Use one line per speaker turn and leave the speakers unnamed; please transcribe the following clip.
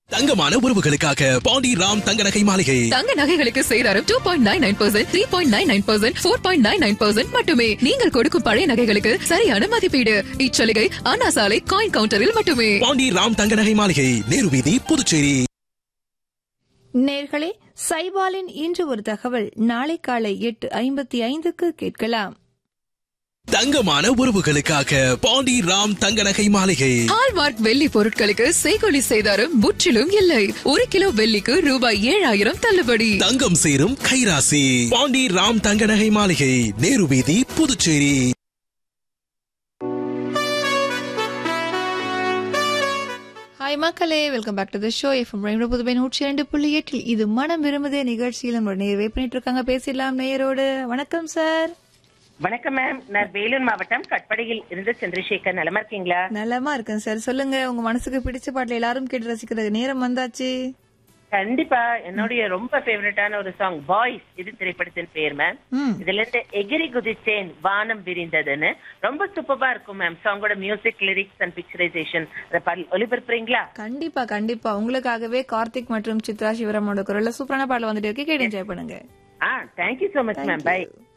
தங்கமான உறவுகளுக்காக பாண்டி ராம் தங்க நகை மாளிகை
தங்க நகைகளுக்கு சேதாரம் two point nine nine percent three point nine nine percent four point nine nine percent மட்டுமே நீங்கள் கொடுக்கும் பழைய நகைகளுக்கு சரியான மதிப்பீடு இச்சலுகை அண்ணா சாலை காயின் கவுண்டரில் மட்டுமே
பாண்டி ராம் தங்க நகை மாளிகை நேரு வீதி புதுச்சேரி
நேர்களே சைபாலின் இன்று ஒரு தகவல் நாளை காலை எட்டு ஐம்பத்தி ஐந்துக்கு கேட்கலாம்
தங்கமான உறவுகளுக்காக பாண்டி ராம் தங்க நகை மாளிகை
ஹால்மார்க் வெள்ளி பொருட்களுக்கு செய்கொலி சேதாரம் முற்றிலும் இல்லை ஒரு கிலோ வெள்ளிக்கு ரூபாய் ஏழாயிரம் தள்ளுபடி
தங்கம் சேரும் கைராசி பாண்டி ராம் தங்க நகை மாளிகை நேரு வீதி புதுச்சேரி
ஹாய் மக்களே welcome back to the show FM rainbow Puduvai நூற்றி இரண்டு புள்ளி எட்டில் இது மனம் விரும்புதே நிகழ்ச்சியில் நம்ம நேர் வெயிட் பண்ணிட்டு இருக்காங்க பேசிடலாம் நேயரோடு வணக்கம் சார்
வணக்கம் மேம் நான் வேலூர் மாவட்டம் கட்படையில் இருந்து சந்திரசேகர் நலமா இருக்கீங்களா
நலமா இருக்கேன் சார் சொல்லுங்க உங்க மனசுக்கு பிடிச்ச பாட்டுல எல்லாரும் கேட்டு ரசிக்கிறது நேரம் வந்தாச்சு
கண்டிப்பா என்னுடைய ரொம்ப ஃபேவரட்டான ஒரு சாங் பாய்ஸ் இது திரைப்படத்தின் பேர் மேம்
ம்.
இதுல இருந்து எகிரி குதிச்சேன் வானம் விரிந்ததுன்னு ரொம்ப சூப்பரா இருக்கும் மேம் சாங்கோட மியூசிக் லிரிக்ஸ் அண்ட் பிக்சரைசேஷன் ஒளிபரப்புறீங்களா
கண்டிப்பா கண்டிப்பா உங்களுக்காகவே கார்த்திக் மற்றும் சித்ரா சிவராமோட குரல்ல சூப்பரான பாடல் வந்துட்டு இருக்கு கேட்டு என்ஜாய் பண்ணுங்க
ah thank you so much ma'am bye
you.